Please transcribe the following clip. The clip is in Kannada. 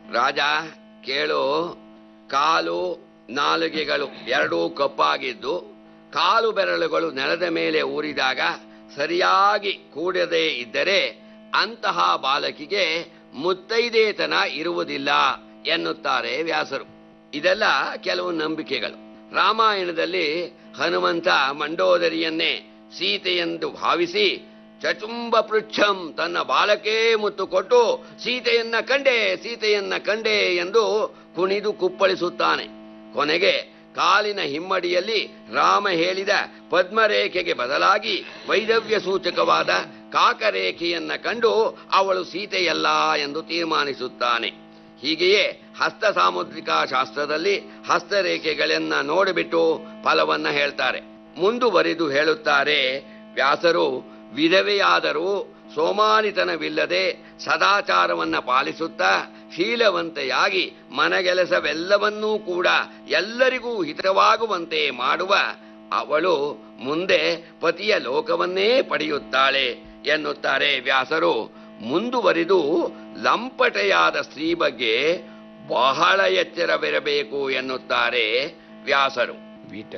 ರಾಜ ಕೇಳು ಕಾಲು ನಾಲಿಗೆಗಳು ಎರಡೂ ಕಪ್ಪಾಗಿದ್ದು ಕಾಲು ಬೆರಳುಗಳು ನೆಲದ ಮೇಲೆ ಊರಿದಾಗ ಸರಿಯಾಗಿ ಕೂಡದೇ ಇದ್ದರೆ ಅಂತಹ ಬಾಲಕಿಗೆ ಮುತ್ತೈದೇತನ ಇರುವುದಿಲ್ಲ ಎನ್ನುತ್ತಾರೆ ವ್ಯಾಸರು ಇದೆಲ್ಲ ಕೆಲವು ನಂಬಿಕೆಗಳು ರಾಮಾಯಣದಲ್ಲಿ ಹನುಮಂತ ಮಂಡೋದರಿಯನ್ನೇ ಸೀತೆಯೆಂದು ಭಾವಿಸಿ ಚಚುಂಬ ಪೃಚ್ಛಂ ತನ್ನ ಬಾಲಕೇ ಮುತ್ತು ಕೊಟ್ಟು ಸೀತೆಯನ್ನ ಕಂಡೆ ಸೀತೆಯನ್ನ ಕಂಡೆ ಎಂದು ಕುಣಿದು ಕುಪ್ಪಳಿಸುತ್ತಾನೆ ಕೊನೆಗೆ ಕಾಲಿನ ಹಿಮ್ಮಡಿಯಲ್ಲಿ ರಾಮ ಹೇಳಿದ ಪದ್ಮರೇಖೆಗೆ ಬದಲಾಗಿ ವೈದವ್ಯ ಸೂಚಕವಾದ ಕಾಕರೇಖೆಯನ್ನ ಕಂಡು ಅವಳು ಸೀತೆಯಲ್ಲ ಎಂದು ತೀರ್ಮಾನಿಸುತ್ತಾನೆ ಹೀಗೆಯೇ ಹಸ್ತ ಸಾಮುದ್ರಿಕಾ ಶಾಸ್ತ್ರದಲ್ಲಿ ಹಸ್ತರೇಖೆಗಳನ್ನ ನೋಡಿಬಿಟ್ಟು ಫಲವನ್ನ ಹೇಳ್ತಾರೆ ಮುಂದುವರಿದು ಹೇಳುತ್ತಾರೆ ವ್ಯಾಸರು ವಿಧವೆಯಾದರೂ ಸೋಮಾನಿತನವಿಲ್ಲದೆ ಸದಾಚಾರವನ್ನ ಪಾಲಿಸುತ್ತಾ ಶೀಲವಂತೆಯಾಗಿ ಮನಗೆಲಸವೆಲ್ಲವನ್ನೂ ಕೂಡ ಎಲ್ಲರಿಗೂ ಹಿತವಾಗುವಂತೆ ಮಾಡುವ ಅವಳು ಮುಂದೆ ಪತಿಯ ಲೋಕವನ್ನೇ ಪಡೆಯುತ್ತಾಳೆ ಎನ್ನುತ್ತಾರೆ ವ್ಯಾಸರು ಮುಂದುವರಿದು ಲಂಪಟೆಯಾದ ಸ್ತ್ರೀ ಬಗ್ಗೆ ಬಹಳ ಎಚ್ಚರವಿರಬೇಕು ಎನ್ನುತ್ತಾರೆ ವ್ಯಾಸರು ವಿಟ